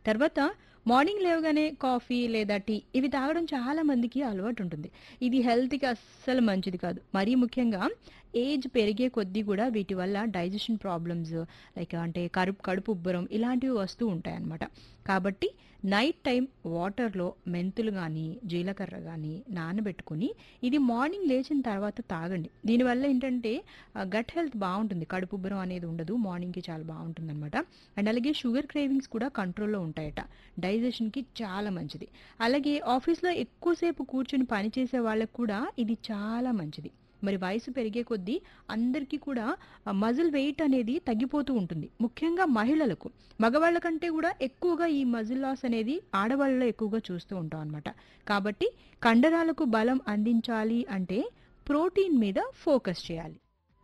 తర్వాత మార్నింగ్ లేవగానే కాఫీ లేదా టీ ఇవి తాగడం చాలా మందికి అలవాటు ఉంటుంది ఇది హెల్త్కి అస్సలు మంచిది కాదు మరీ ముఖ్యంగా ఏజ్ పెరిగే కొద్దీ కూడా వీటి వల్ల డైజెషన్ ప్రాబ్లమ్స్ లైక్ అంటే కడుపు కడుపు ఉబ్బరం ఇలాంటివి వస్తూ ఉంటాయి అన్నమాట కాబట్టి నైట్ టైం వాటర్లో మెంతులు కానీ జీలకర్ర కానీ నానబెట్టుకుని ఇది మార్నింగ్ లేచిన తర్వాత తాగండి దీనివల్ల ఏంటంటే గట్ హెల్త్ బాగుంటుంది కడుపు ఉబ్బరం అనేది ఉండదు మార్నింగ్కి చాలా బాగుంటుంది అనమాట అండ్ అలాగే షుగర్ క్రేవింగ్స్ కూడా కంట్రోల్లో ఉంటాయట డైజెషన్కి చాలా మంచిది అలాగే ఆఫీస్లో ఎక్కువసేపు కూర్చుని పనిచేసే వాళ్ళకు కూడా ఇది చాలా మంచిది మరి వయసు పెరిగే కొద్దీ అందరికీ కూడా మజిల్ వెయిట్ అనేది తగ్గిపోతూ ఉంటుంది ముఖ్యంగా మహిళలకు మగవాళ్ళ కంటే కూడా ఎక్కువగా ఈ మజిల్ లాస్ అనేది ఆడవాళ్ళలో ఎక్కువగా చూస్తూ ఉంటాం అనమాట కాబట్టి కండరాలకు బలం అందించాలి అంటే ప్రోటీన్ మీద ఫోకస్ చేయాలి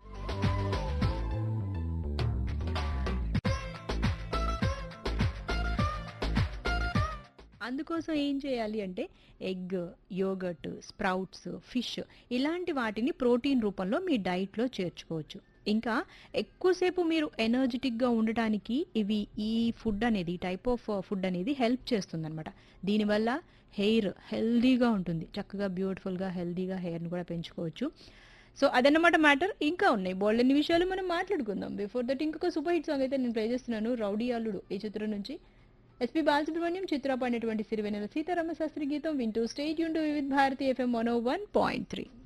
అందుకోసం ఏం చేయాలి అంటే ఎగ్ యోగర్ట్ స్ప్రౌట్స్ ఫిష్ ఇలాంటి వాటిని ప్రోటీన్ రూపంలో మీ డైట్లో చేర్చుకోవచ్చు ఇంకా ఎక్కువసేపు మీరు ఎనర్జెటిక్గా ఉండటానికి ఇవి ఈ ఫుడ్ అనేది టైప్ ఆఫ్ ఫుడ్ అనేది హెల్ప్ చేస్తుందన్నమాట దీనివల్ల హెయిర్ హెల్దీగా ఉంటుంది చక్కగా బ్యూటిఫుల్గా హెల్దీగా హెయిర్ని కూడా పెంచుకోవచ్చు సో అదన్నమాట మ్యాటర్ ఇంకా ఉన్నాయి బోల్డన్ని విషయాలు మనం మాట్లాడుకుందాం బిఫోర్ దట్ ఇంకొక సూపర్ హిట్ సాంగ్ అయితే నేను ప్లే చేస్తున్నాను రౌడీ అల్లుడు ఈ చిత్రం నుంచి ఎస్పీ బాలసుబ్రహ్మణ్యం చిత్ర పాడినటువంటి సిరివెనెల సీతారామ శాస్త్రి గీతం వింటూ స్టేట్ యూన్ to Vividh Bharati FM one one point three